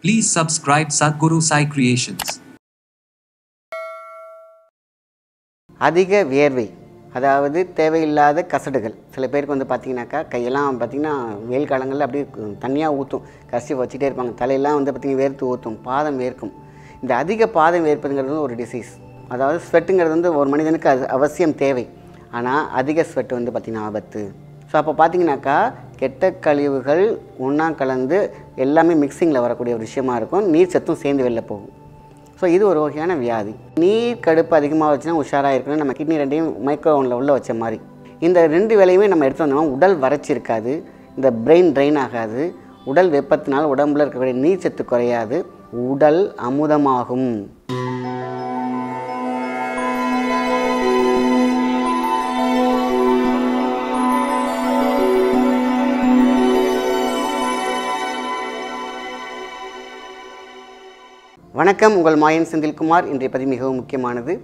Please subscribe Sadhguru Sai Creations. அதிக வியர்வை அதாவது தேவையில்லாத கசடுகள் சில பேருக்கு வந்து பார்த்தீங்கன்னாக்கா கையெல்லாம் பார்த்தீங்கன்னா வெயில் காலங்களில் அப்படியே தண்ணியாக ஊற்றும் கசி வச்சுட்டே இருப்பாங்க தலையெல்லாம் வந்து பார்த்திங்கன்னா வேர்த்து ஊற்றும் பாதம் வேர்க்கும் இந்த அதிக பாதம் வேர்ப்பதுங்கிறது வந்து ஒரு டிசீஸ் அதாவது ஸ்வெட்டுங்கிறது வந்து ஒரு மனிதனுக்கு அது அவசியம் தேவை ஆனால் அதிக ஸ்வெட் வந்து பார்த்திங்கன்னா ஆபத்து ஸோ அப்போ பார்த்தீங்கன்னாக்கா கெட்ட கழிவுகள் ஒன்றா கலந்து எல்லாமே மிக்சிங்கில் வரக்கூடிய ஒரு விஷயமா இருக்கும் நீர் சத்தும் சேர்ந்து வெளில போகும் ஸோ இது ஒரு வகையான வியாதி நீர் கடுப்பு அதிகமாக வச்சுன்னா உஷாராக இருக்கணும் நம்ம கிட்னி ரெண்டையும் மைக்ரோவனில் உள்ள வச்ச மாதிரி இந்த ரெண்டு வேலையுமே நம்ம எடுத்து வந்தோம்னா உடல் வறட்சி இருக்காது இந்த பிரெயின் ட்ரெயின் ஆகாது உடல் வெப்பத்தினால் உடம்புல இருக்கக்கூடிய நீர் சத்து குறையாது உடல் அமுதமாகும் வணக்கம் உங்கள் மாயன் செந்தில்குமார் இன்றைய பதிவு மிகவும் முக்கியமானது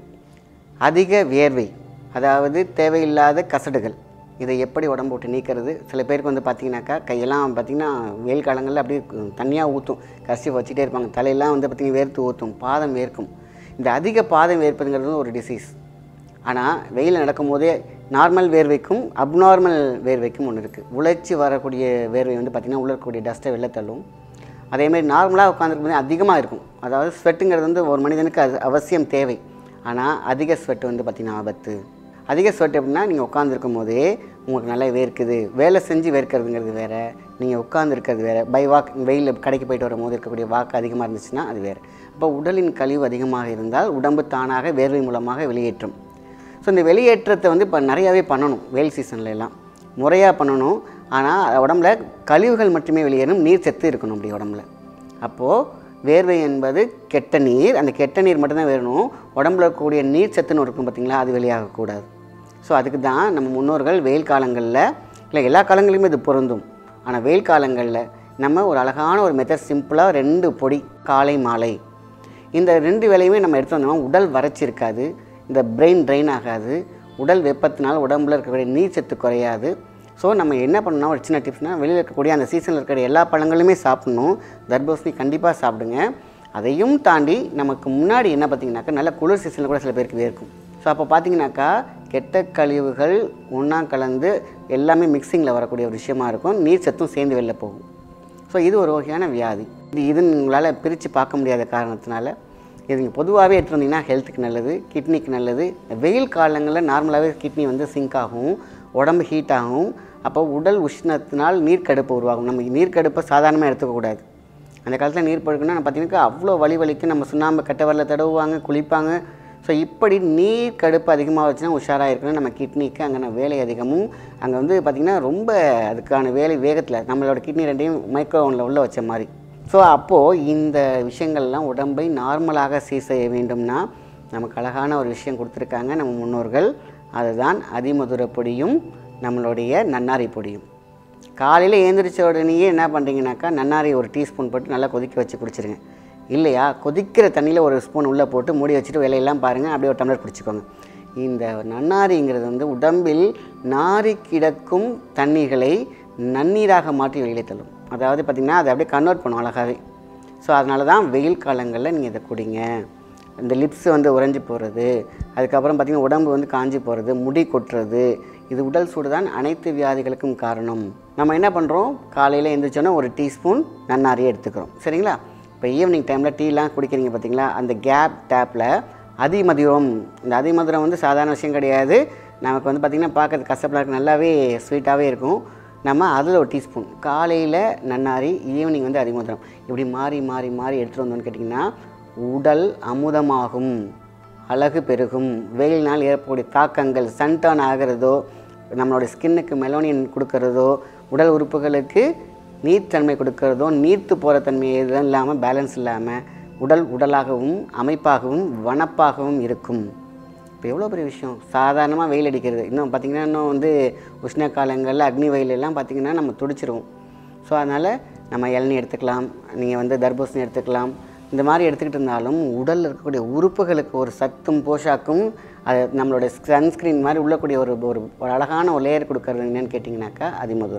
அதிக வியர்வை அதாவது தேவையில்லாத கசடுகள் இதை எப்படி உடம்பு விட்டு நீக்கிறது சில பேருக்கு வந்து பார்த்தீங்கன்னாக்கா கையெல்லாம் பார்த்தீங்கன்னா வெயில் காலங்களில் அப்படியே தண்ணியாக ஊற்றும் கசி வச்சுட்டே இருப்பாங்க தலையெல்லாம் வந்து பார்த்திங்கன்னா வேர்த்து ஊற்றும் பாதம் வேர்க்கும் இந்த அதிக பாதம் வேர்ப்பதுங்கிறது வந்து ஒரு டிசீஸ் ஆனால் வெயில் நடக்கும்போதே நார்மல் வேர்வைக்கும் அப்நார்மல் வேர்வைக்கும் ஒன்று இருக்குது உழைச்சி வரக்கூடிய வேர்வை வந்து பார்த்திங்கன்னா உள்ள இருக்கக்கூடிய டஸ்ட்டை வெளில தள்ளும் அதேமாதிரி நார்மலாக உட்காந்துருக்கும் அதிகமாக இருக்கும் அதாவது ஸ்வெட்டுங்கிறது வந்து ஒரு மனிதனுக்கு அது அவசியம் தேவை ஆனால் அதிக ஸ்வெட் வந்து பார்த்திங்கன்னா ஆபத்து அதிக ஸ்வெட் எப்படின்னா நீங்கள் உட்காந்துருக்கும் போதே உங்களுக்கு நல்லா வேர்க்குது வேலை செஞ்சு வேர்க்கிறதுங்கிறது வேறு நீங்கள் உட்காந்துருக்கிறது வேறு பை வாக் வெயிலில் கடைக்கு போயிட்டு வரும்போது இருக்கக்கூடிய வாக்கு அதிகமாக இருந்துச்சுன்னா அது வேறு அப்போ உடலின் கழிவு அதிகமாக இருந்தால் உடம்பு தானாக வேர்வை மூலமாக வெளியேற்றும் ஸோ இந்த வெளியேற்றத்தை வந்து இப்போ நிறையாவே பண்ணணும் வெயில் சீசன்ல எல்லாம் முறையாக பண்ணணும் ஆனால் உடம்புல கழிவுகள் மட்டுமே வெளியேறும் நீர் சத்து இருக்கணும் அப்படி உடம்புல அப்போது வேர்வை என்பது கெட்ட நீர் அந்த கெட்ட நீர் மட்டும்தான் வேணும் உடம்புல இருக்கக்கூடிய நீர் சத்துன்னு இருக்கும் பார்த்தீங்களா அது வெளியாகக்கூடாது ஸோ அதுக்கு தான் நம்ம முன்னோர்கள் வெயில் காலங்களில் இல்லை எல்லா காலங்களிலுமே இது பொருந்தும் ஆனால் வெயில் காலங்களில் நம்ம ஒரு அழகான ஒரு மெத்தட் சிம்பிளாக ரெண்டு பொடி காலை மாலை இந்த ரெண்டு வேலையுமே நம்ம எடுத்து வந்தோம்னா உடல் வறட்சி இருக்காது இந்த பிரெயின் ட்ரெயின் ஆகாது உடல் வெப்பத்தினால் உடம்புல இருக்கக்கூடிய நீர் சத்து குறையாது ஸோ நம்ம என்ன பண்ணணும் ஒரு சின்ன டிப்ஸ்னால் வெளியில் இருக்கக்கூடிய அந்த சீசனில் இருக்கிற எல்லா பழங்களுமே சாப்பிடணும் தர்பூசணி கண்டிப்பாக சாப்பிடுங்க அதையும் தாண்டி நமக்கு முன்னாடி என்ன பார்த்தீங்கன்னாக்கா நல்ல குளிர் சீசனில் கூட சில பேருக்கு வேர்க்கும் ஸோ அப்போ பார்த்தீங்கன்னாக்கா கெட்ட கழிவுகள் ஒன்றா கலந்து எல்லாமே மிக்சிங்கில் வரக்கூடிய ஒரு விஷயமா இருக்கும் நீர் சத்தும் சேர்ந்து வெளில போகும் ஸோ இது ஒரு வகையான வியாதி இது இது உங்களால் பிரித்து பார்க்க முடியாத காரணத்தினால இது நீங்கள் பொதுவாகவே எடுத்து வந்தீங்கன்னா ஹெல்த்துக்கு நல்லது கிட்னிக்கு நல்லது வெயில் காலங்களில் நார்மலாகவே கிட்னி வந்து சிங்க் ஆகும் உடம்பு ஹீட் ஆகும் அப்போ உடல் உஷ்ணத்தினால் நீர்க்கடுப்பு உருவாகும் நம்ம நீர்க்கடுப்பை சாதாரணமாக எடுத்துக்கக்கூடாது அந்த காலத்தில் நீர் பழுக்குன்னா நம்ம பார்த்தீங்கன்னா அவ்வளோ வலி வலிக்கு நம்ம சுண்ணாம்பு கட்ட வரல தடவுவாங்க குளிப்பாங்க ஸோ இப்படி நீர் கடுப்பு அதிகமாக வச்சுன்னா உஷாராக இருக்கணும் நம்ம கிட்னிக்கு அங்கே வேலை அதிகமும் அங்கே வந்து பார்த்திங்கன்னா ரொம்ப அதுக்கான வேலை வேகத்தில் நம்மளோட கிட்னி ரெண்டையும் மைக்ரோவனில் உள்ள வச்ச மாதிரி ஸோ அப்போது இந்த விஷயங்கள்லாம் உடம்பை நார்மலாக சீர் செய்ய வேண்டும்னா நமக்கு அழகான ஒரு விஷயம் கொடுத்துருக்காங்க நம்ம முன்னோர்கள் அதுதான் அதிமதுர பொடியும் நம்மளுடைய நன்னாரி பொடியும் காலையில் எழுந்திரிச்ச உடனேயே என்ன பண்ணுறீங்கனாக்கா நன்னாரி ஒரு டீஸ்பூன் போட்டு நல்லா கொதிக்க வச்சு குடிச்சிருங்க இல்லையா கொதிக்கிற தண்ணியில் ஒரு ஸ்பூன் உள்ளே போட்டு மூடி வச்சுட்டு வேலையெல்லாம் பாருங்கள் அப்படியே ஒரு டம்ளர் குடிச்சிக்கோங்க இந்த நன்னாரிங்கிறது வந்து உடம்பில் நாரி கிடக்கும் தண்ணிகளை நன்னீராக மாற்றி வெளியிலே தள்ளும் அதாவது பார்த்திங்கன்னா அதை அப்படியே கன்வெர்ட் பண்ணும் அழகாகவே ஸோ அதனால தான் வெயில் காலங்களில் நீங்கள் இதை குடிங்க இந்த லிப்ஸ் வந்து உறைஞ்சி போகிறது அதுக்கப்புறம் பார்த்திங்கன்னா உடம்பு வந்து காஞ்சி போகிறது முடி கொட்டுறது இது உடல் சூடு தான் அனைத்து வியாதிகளுக்கும் காரணம் நம்ம என்ன பண்ணுறோம் காலையில் எழுந்திரிச்சோன்னா ஒரு டீஸ்பூன் நன்னாரியே எடுத்துக்கிறோம் சரிங்களா இப்போ ஈவினிங் டைமில் டீலாம் குடிக்கிறீங்க பார்த்தீங்களா அந்த கேப் டேப்பில் அதிமதுரம் இந்த அதிமதுரம் வந்து சாதாரண விஷயம் கிடையாது நமக்கு வந்து பார்த்திங்கன்னா பார்க்கறது கசப்பாக இருக்கு நல்லாவே ஸ்வீட்டாகவே இருக்கும் நம்ம அதில் ஒரு டீஸ்பூன் காலையில் நன்னாரி ஈவினிங் வந்து அதிமதுரம் இப்படி மாறி மாறி மாறி எடுத்துகிட்டு வந்தோம்னு கேட்டிங்கன்னா உடல் அமுதமாகும் அழகு பெருகும் வெயிலினால் ஏற்படக்கூடிய தாக்கங்கள் சன்டான் ஆகிறதோ நம்மளோட ஸ்கின்னுக்கு மெலோனியன் கொடுக்கறதோ உடல் உறுப்புகளுக்கு நீர்த்தன்மை கொடுக்கறதோ நீர்த்து போகிற தன்மை எதுவும் இல்லாமல் பேலன்ஸ் இல்லாமல் உடல் உடலாகவும் அமைப்பாகவும் வனப்பாகவும் இருக்கும் இப்போ எவ்வளோ பெரிய விஷயம் சாதாரணமாக வெயில் அடிக்கிறது இன்னும் பார்த்திங்கன்னா இன்னும் வந்து உஷ்ண காலங்களில் அக்னி வெயில் எல்லாம் பார்த்திங்கன்னா நம்ம துடிச்சிருவோம் ஸோ அதனால் நம்ம இளநீ எடுத்துக்கலாம் நீங்கள் வந்து தர்பூசணி எடுத்துக்கலாம் இந்த மாதிரி எடுத்துக்கிட்டு இருந்தாலும் உடலில் இருக்கக்கூடிய உறுப்புகளுக்கு ஒரு சத்தும் போஷாக்கும் அது நம்மளோட சன்ஸ்க்ரீன் மாதிரி உள்ளக்கூடிய ஒரு ஒரு ஒரு அழகான ஒரு லேயர் கொடுக்கறது என்னன்னு கேட்டிங்கனாக்கா அதிமதுரம்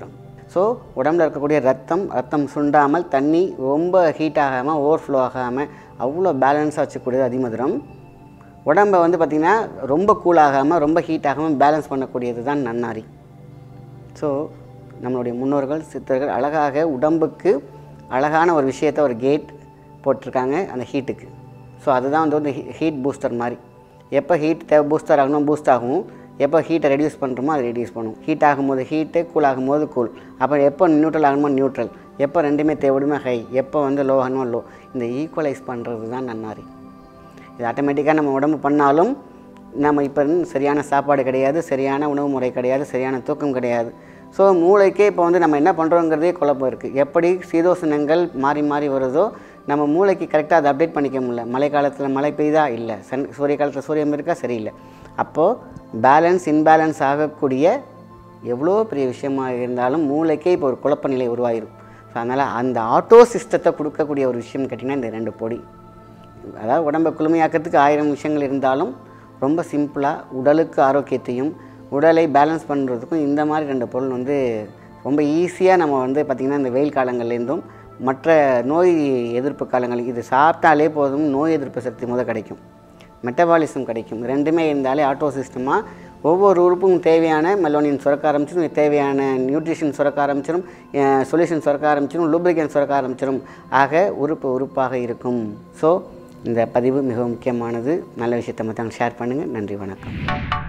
ஸோ உடம்புல இருக்கக்கூடிய ரத்தம் ரத்தம் சுண்டாமல் தண்ணி ரொம்ப ஹீட் ஆகாமல் ஓவர்ஃப்ளோ ஆகாமல் அவ்வளோ பேலன்ஸாக வச்சக்கூடியது அதிமதுரம் உடம்பை வந்து பார்த்திங்கன்னா ரொம்ப கூல் ஆகாமல் ரொம்ப ஹீட் ஆகாமல் பேலன்ஸ் பண்ணக்கூடியது தான் நன்னாரி ஸோ நம்மளுடைய முன்னோர்கள் சித்தர்கள் அழகாக உடம்புக்கு அழகான ஒரு விஷயத்தை ஒரு கேட் போட்டிருக்காங்க அந்த ஹீட்டுக்கு ஸோ அதுதான் வந்து ஒரு ஹீட் பூஸ்டர் மாதிரி எப்போ ஹீட் தேவை பூஸ்டர் ஆகணும் பூஸ்ட் ஆகும் எப்போ ஹீட்டை ரெடியூஸ் பண்ணுறோமோ அதை ரெடியூஸ் பண்ணும் ஹீட் ஆகும்போது ஹீட்டு கூல் ஆகும்போது கூல் அப்புறம் எப்போ நியூட்ரல் ஆகணுமோ நியூட்ரல் எப்போ ரெண்டுமே தேவையுமே ஹை எப்போ வந்து லோ ஆகணுமோ லோ இந்த ஈக்குவலைஸ் பண்ணுறது தான் நன்னாரி இது ஆட்டோமேட்டிக்காக நம்ம உடம்பு பண்ணாலும் நம்ம இப்போ சரியான சாப்பாடு கிடையாது சரியான உணவு முறை கிடையாது சரியான தூக்கம் கிடையாது ஸோ மூளைக்கே இப்போ வந்து நம்ம என்ன பண்ணுறோங்கிறதே குழப்பம் இருக்குது எப்படி சீதோசனங்கள் மாறி மாறி வருதோ நம்ம மூளைக்கு கரெக்டாக அதை அப்டேட் பண்ணிக்க முடியல மழை காலத்தில் மழை பெய்யுதா இல்லை சன் சூரிய காலத்தில் சூரியன் இருக்கா சரியில்லை அப்போது பேலன்ஸ் இன்பேலன்ஸ் ஆகக்கூடிய எவ்வளோ பெரிய விஷயமா இருந்தாலும் மூளைக்கே இப்போ ஒரு குழப்ப நிலை உருவாயிரும் ஸோ அதனால் அந்த ஆட்டோ சிஸ்டத்தை கொடுக்கக்கூடிய ஒரு விஷயம் கேட்டிங்கன்னா இந்த ரெண்டு பொடி அதாவது உடம்பை குளுமையாக்கிறதுக்கு ஆயிரம் விஷயங்கள் இருந்தாலும் ரொம்ப சிம்பிளாக உடலுக்கு ஆரோக்கியத்தையும் உடலை பேலன்ஸ் பண்ணுறதுக்கும் இந்த மாதிரி ரெண்டு பொருள் வந்து ரொம்ப ஈஸியாக நம்ம வந்து பார்த்திங்கன்னா இந்த வெயில் காலங்கள்லேருந்தும் மற்ற நோய் எதிர்ப்பு காலங்கள் இது சாப்பிட்டாலே போதும் நோய் எதிர்ப்பு சக்தி முத கிடைக்கும் மெட்டபாலிசம் கிடைக்கும் ரெண்டுமே இருந்தாலே ஆட்டோ சிஸ்டமாக ஒவ்வொரு உறுப்புக்கும் தேவையான மெலோனின் சுரக்க ஆரம்பிச்சிடும் தேவையான நியூட்ரிஷன் சுரக்க ஆரம்பிச்சிடும் சொல்யூஷன் சுரக்க ஆரம்பிச்சிடும் லூப்ரிகன் சுரக்க ஆரம்பிச்சிடும் ஆக உறுப்பு உறுப்பாக இருக்கும் ஸோ இந்த பதிவு மிகவும் முக்கியமானது நல்ல விஷயத்தை மற்றவங்க ஷேர் பண்ணுங்கள் நன்றி வணக்கம்